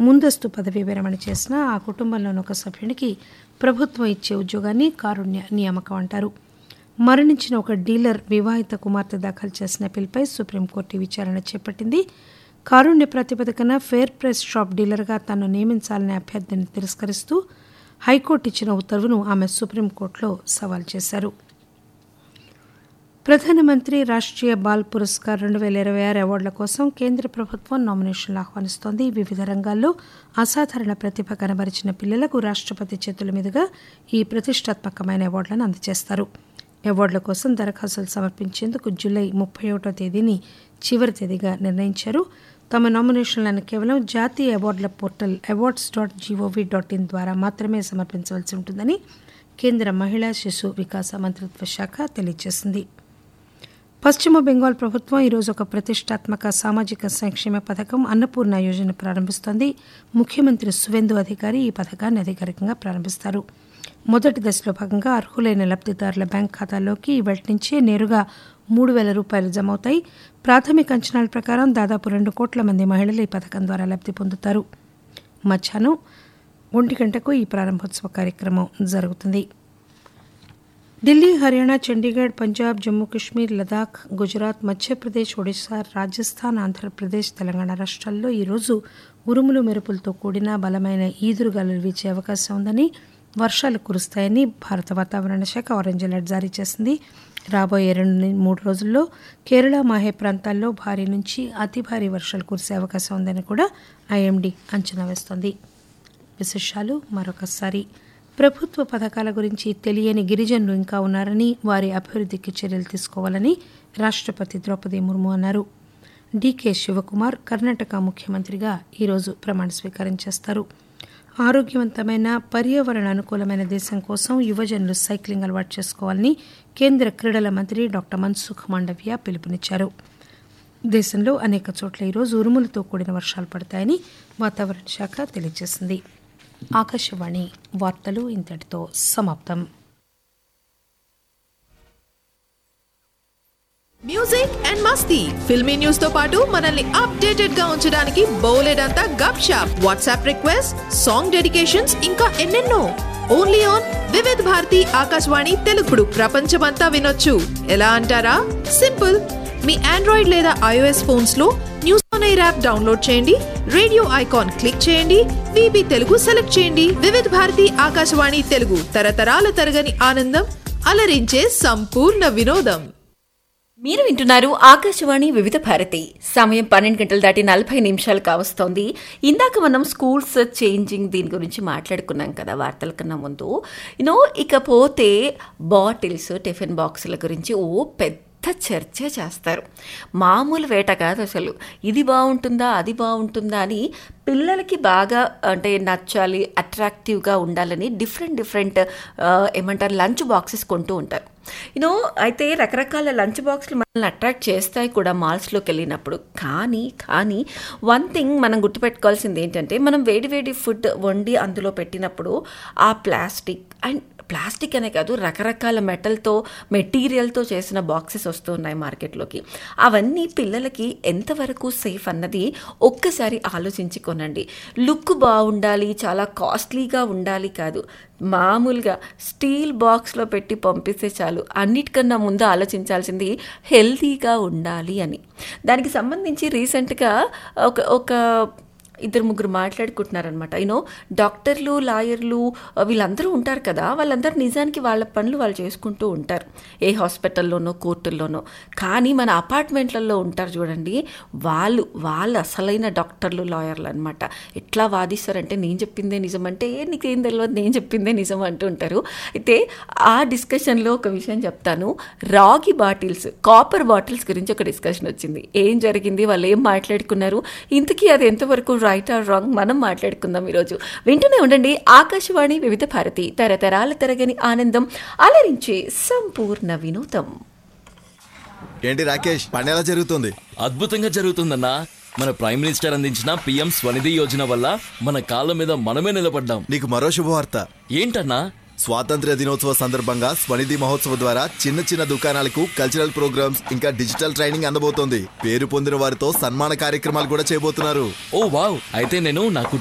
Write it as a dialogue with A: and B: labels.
A: ముందస్తు పదవీ విరమణ చేసిన ఆ కుటుంబంలోని ఒక సభ్యునికి ప్రభుత్వం ఇచ్చే ఉద్యోగాన్ని కారుణ్య నియామకం అంటారు మరణించిన ఒక డీలర్ వివాహిత కుమార్తె దాఖలు చేసిన పిల్పై సుప్రీంకోర్టు ఈ విచారణ చేపట్టింది కారుణ్య ప్రాతిపదికన ఫేర్ ప్రైస్ షాప్ డీలర్గా తనను నియమించాలనే అభ్యర్థిని తిరస్కరిస్తూ హైకోర్టు ఇచ్చిన ఉత్తర్వును ఆమె సుప్రీంకోర్టులో సవాల్ చేశారు ప్రధానమంత్రి రాష్ట్రీయ బాల్ పురస్కార్ రెండు వేల ఇరవై ఆరు అవార్డుల కోసం కేంద్ర ప్రభుత్వం నామినేషన్లు ఆహ్వానిస్తోంది వివిధ రంగాల్లో అసాధారణ ప్రతిభ కనబరిచిన పిల్లలకు రాష్ట్రపతి చేతుల మీదుగా ఈ ప్రతిష్టాత్మకమైన అవార్డులను అందజేస్తారు అవార్డుల కోసం దరఖాస్తులు సమర్పించేందుకు జూలై ముప్పై ఒకటో తేదీని చివరి తేదీగా నిర్ణయించారు తమ నామినేషన్లను కేవలం జాతీయ అవార్డుల portal awards dot G O V dot in ద్వారా మాత్రమే సమర్పించవలసి ఉంటుందని కేంద్ర మహిళా శిశు వికాస మంత్రిత్వ శాఖ తెలియజేసింది పశ్చిమ బెంగాల్ ప్రభుత్వం ఈరోజు ఒక ప్రతిష్టాత్మక సామాజిక సంక్షేమ పథకం అన్నపూర్ణ యోజన ప్రారంభిస్తోంది ముఖ్యమంత్రి సువేందు అధికారి ఈ పథకాన్ని అధికారికంగా ప్రారంభిస్తారు మొదటి దశలో భాగంగా అర్హులైన లబ్దిదారుల బ్యాంక్ ఖాతాల్లోకి ఇవాటి నుంచే నేరుగా మూడు వేల రూపాయలు జమ అవుతాయి ప్రాథమిక అంచనాల ప్రకారం దాదాపు రెండు కోట్ల మంది మహిళలు ఈ పథకం ద్వారా లబ్ది పొందుతారు మధ్యాహ్నం ఒంటి గంటకు ఈ ప్రారంభోత్సవ కార్యక్రమం జరుగుతుంది ఢిల్లీ హర్యానా చండీగఢ్ పంజాబ్ జమ్మూ కాశ్మీర్ లదాఖ్ గుజరాత్ మధ్యప్రదేశ్ ఒడిశా రాజస్థాన్ ఆంధ్రప్రదేశ్ తెలంగాణ రాష్ట్రాల్లో ఈరోజు ఉరుములు మెరుపులతో కూడిన బలమైన ఈదురుగాలులు వీచే అవకాశం ఉందని వర్షాలు కురుస్తాయని భారత వాతావరణ శాఖ ఆరెంజ్ అలర్ట్ జారీ చేసింది రాబోయే రెండు మూడు రోజుల్లో కేరళ మాహే ప్రాంతాల్లో భారీ నుంచి అతి భారీ వర్షాలు కురిసే అవకాశం ఉందని కూడా ఐఎండీ అంచనా వేస్తోంది విశేషాలు మరొకసారి ప్రభుత్వ పథకాల గురించి తెలియని గిరిజనులు ఇంకా ఉన్నారని వారి అభివృద్ధికి చర్యలు తీసుకోవాలని రాష్ట్రపతి ద్రౌపది ముర్ము అన్నారు డీకే శివకుమార్ కర్ణాటక ముఖ్యమంత్రిగా ఈరోజు ప్రమాణ స్వీకారం చేస్తారు ఆరోగ్యవంతమైన పర్యావరణ అనుకూలమైన దేశం కోసం యువజనులు సైక్లింగ్ అలవాటు చేసుకోవాలని కేంద్ర క్రీడల మంత్రి డాక్టర్ మన్సుఖ్ మాండవ్య పిలుపునిచ్చారు దేశంలో అనేక చోట్ల ఈరోజు ఉరుములతో కూడిన వర్షాలు పడతాయని వాతావరణ శాఖ తెలియజేసింది ఆకాశవాణి వార్తలు ఇంతటితో సమాప్తం
B: మ్యూజిక్ అండ్ మస్తీ ఫిల్మీ న్యూస్ తో పాటు మనల్ని అప్డేటెడ్ గా ఉంచడానికి బోలెడ్ అంతా Gup Shup WhatsApp request song dedications ఇంకా ఎన్నెన్నో ఓన్లీ ఆన్ వివిధ్ భారతి ఆకాశవాణి తెలుగుడు ప్రపంచమంతా వినొచ్చు ఎలా అంటారా సింపుల్ మీ ఆండ్రాయిడ్ లేదా ఐఓఎస్ ఫోన్స్ లో news on air app download చేయండి రేడియో ఐకాన్ క్లిక్ చేయండి విబి తెలుగు సెలెక్ట్ చేయండి వివిధ భారతి ఆకాశవాణి తెలుగు తరతరాల తరగని ఆనందం అలరించే సంపూర్ణ వినోదం
C: మీరు వింటున్నారు ఆకాశవాణి వివిధ భారతి సమయం పన్నెండు గంటలు దాటి నలభై నిమిషాలు కావస్తోంది ఇందాక మనం స్కూల్స్ చేంజింగ్ దీని గురించి మాట్లాడుకున్నాం కదా వార్తల కన్నా ముందు యూనో ఇకపోతే బాటిల్స్ టిఫిన్ బాక్సుల గురించి ఓ పెద్ద చర్చ చేస్తారు మామూలు వేట కాదు అసలు ఇది బాగుంటుందా అది బాగుంటుందా అని పిల్లలకి బాగా అంటే నచ్చాలి అట్రాక్టివ్గా ఉండాలని డిఫరెంట్ డిఫరెంట్ ఏమంటారు లంచ్ బాక్సెస్ కొంటూ ఉంటారు యూనో అయితే రకరకాల లంచ్ బాక్స్లు మనల్ని అట్రాక్ట్ చేస్తాయి కూడా మాల్స్లోకి వెళ్ళినప్పుడు కానీ కానీ వన్ థింగ్ మనం గుర్తుపెట్టుకోవాల్సింది ఏంటంటే మనం వేడి వేడి ఫుడ్ వండి అందులో పెట్టినప్పుడు ఆ ప్లాస్టిక్ అండ్ ప్లాస్టిక్ అనే కాదు రకరకాల మెటల్తో మెటీరియల్తో చేసిన బాక్సెస్ వస్తున్నాయి మార్కెట్లోకి అవన్నీ పిల్లలకి ఎంతవరకు సేఫ్ అన్నది ఒక్కసారి ఆలోచించి కొనండి లుక్ బాగుండాలి చాలా కాస్ట్లీగా ఉండాలి కాదు మామూలుగా స్టీల్ బాక్స్లో పెట్టి పంపిస్తే చాలు అన్నిటికన్నా ముందు ఆలోచించాల్సింది హెల్తీగా ఉండాలి అని దానికి సంబంధించి రీసెంట్గా ఒక ఒక ఇద్దరు ముగ్గురు మాట్లాడుకుంటున్నారనమాట యూనో డాక్టర్లు లాయర్లు వీళ్ళందరూ ఉంటారు కదా వాళ్ళందరూ నిజానికి వాళ్ళ పనులు వాళ్ళు చేసుకుంటూ ఉంటారు ఏ హాస్పిటల్లోనో కోర్టుల్లోనో కానీ మన అపార్ట్మెంట్లలో ఉంటారు చూడండి వాళ్ళు వాళ్ళు అసలైన డాక్టర్లు లాయర్లు అనమాట ఎట్లా వాదిస్తారంటే నేను చెప్పిందే నిజం అంటే ఏ నీకేం తెలియదు నేను చెప్పిందే నిజం అంటూ ఉంటారు అయితే ఆ డిస్కషన్లో ఒక విషయం చెప్తాను రాగి బాటిల్స్ కాపర్ బాటిల్స్ గురించి ఒక డిస్కషన్ వచ్చింది ఏం జరిగింది వాళ్ళు ఏం మాట్లాడుకున్నారు ఇంతకీ అది ఎంతవరకు రైట్ ఆర్ రాంగ్ మనం మాట్లాడుకుందాం ఈరోజు వింటూనే ఉండండి ఆకాశవాణి వివిధ భారతి తరతరాల తరగని ఆనందం అలరించే సంపూర్ణ వినోదం
D: ఏంటి రాకేష్ పని ఎలా జరుగుతుంది
E: అద్భుతంగా జరుగుతుందన్నా మన ప్రైమ్ మినిస్టర్ అందించిన పిఎం స్వనిధి యోజన వల్ల మన కాళ్ళ మీద మనమే నిలబడ్డాం
D: నీకు మరో శుభవార్త
E: ఏంటన్నా
D: స్వాతంత్ర్య దినోత్సవ సందర్భంగా స్వనిధి మహోత్సవ ద్వారా చిన్న చిన్న దుకాణాలకు కల్చరల్ ప్రోగ్రామ్స్ ఇంకా డిజిటల్ ట్రైనింగ్ అందబోతోంది పేరు పొందిన వారితో సన్మాన కార్యక్రమాలు కూడా చేయబోతున్నారు
E: ఓ వావ్ అయితే నేను నా